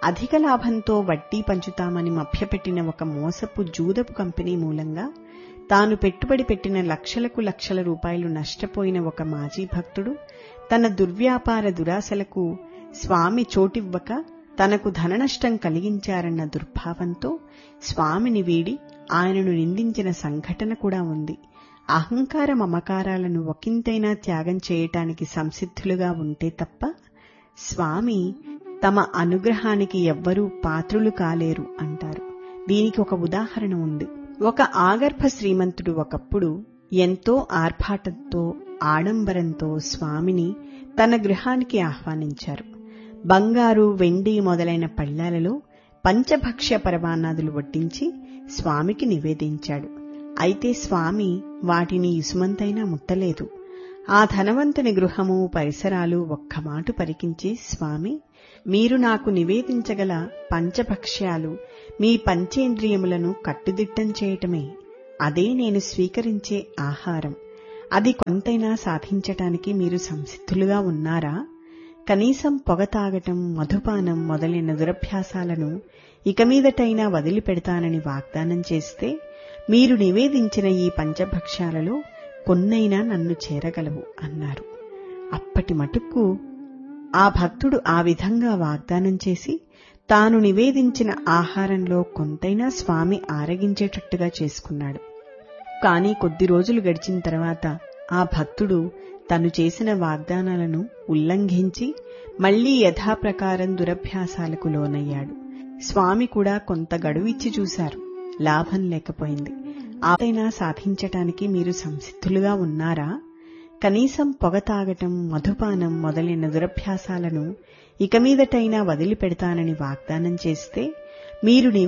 అధిక లాభంతో వడ్డీ పంచుతామని మభ్యపెట్టిన ఒక మోసపు జూదపు కంపెనీ మూలంగా తాను పెట్టుబడి పెట్టిన లక్షలకు లక్షల రూపాయలు నష్టపోయిన ఒక మాజీ భక్తుడు తన దుర్వ్యాపార దురాశలకు స్వామి చోటివ్వక తనకు ధననష్టం కలిగించారన్న దుర్భావంతో స్వామిని వీడి ఆయనను నిందించిన సంఘటన కూడా ఉంది అహంకార మమకారాలను ఒకంతైనా త్యాగం చేయటానికి సంసిద్ధులుగా ఉంటే తప్ప స్వామి తమ అనుగ్రహానికి ఎవ్వరూ పాత్రులు కాలేరు అంటారు దీనికి ఒక ఉదాహరణ ఉంది ఒక ఆగర్భ శ్రీమంతుడు ఒకప్పుడు ఎంతో ఆర్భాటంతో ఆడంబరంతో స్వామిని తన గృహానికి ఆహ్వానించారు బంగారు వెండి మొదలైన పళ్ళాలలో పంచభక్ష్య పరమాన్నాదులు వడ్డించి స్వామికి నివేదించాడు అయితే స్వామి వాటిని ఇసుమంతైనా ముట్టలేదు ఆ ధనవంతుని గృహము పరిసరాలు ఒక్కమాటు పరికించి స్వామి మీరు నాకు నివేదించగల పంచభక్ష్యాలు మీ పంచేంద్రియములను కట్టుదిట్టం చేయటమే అదే నేను స్వీకరించే ఆహారం అది కొంతైనా సాధించటానికి మీరు సంసిద్ధులుగా ఉన్నారా కనీసం పొగ తాగటం మధుపానం మొదలైన దురభ్యాసాలను ఇక మీదటైనా వదిలిపెడతానని వాగ్దానం చేస్తే మీరు నివేదించిన ఈ పంచభక్ష్యాలలో కొన్నైనా నన్ను చేరగలవు అన్నారు అప్పటి మటుకు ఆ భక్తుడు ఆ విధంగా వాగ్దానం చేసి తాను నివేదించిన ఆహారంలో కొంతైనా స్వామి ఆరగించేటట్టుగా చేసుకున్నాడు కాని కొద్ది రోజులు గడిచిన తర్వాత ఆ భక్తుడు తను చేసిన వాగ్దానాలను ఉల్లంఘించి మళ్లీ యథాప్రకారం దురభ్యాసాలకు లోనయ్యాడు స్వామి కూడా కొంత గడువిచ్చి చూశారు లాభం లేకపోయింది ఆపైనా సాధించటానికి మీరు సంసిద్ధులుగా ఉన్నారా కనీసం పొగ తాగటం మధుపానం మొదలైన దురభ్యాసాలను ఇక మీదటైనా వదిలిపెడతానని వాగ్దానం చేస్తే మీరు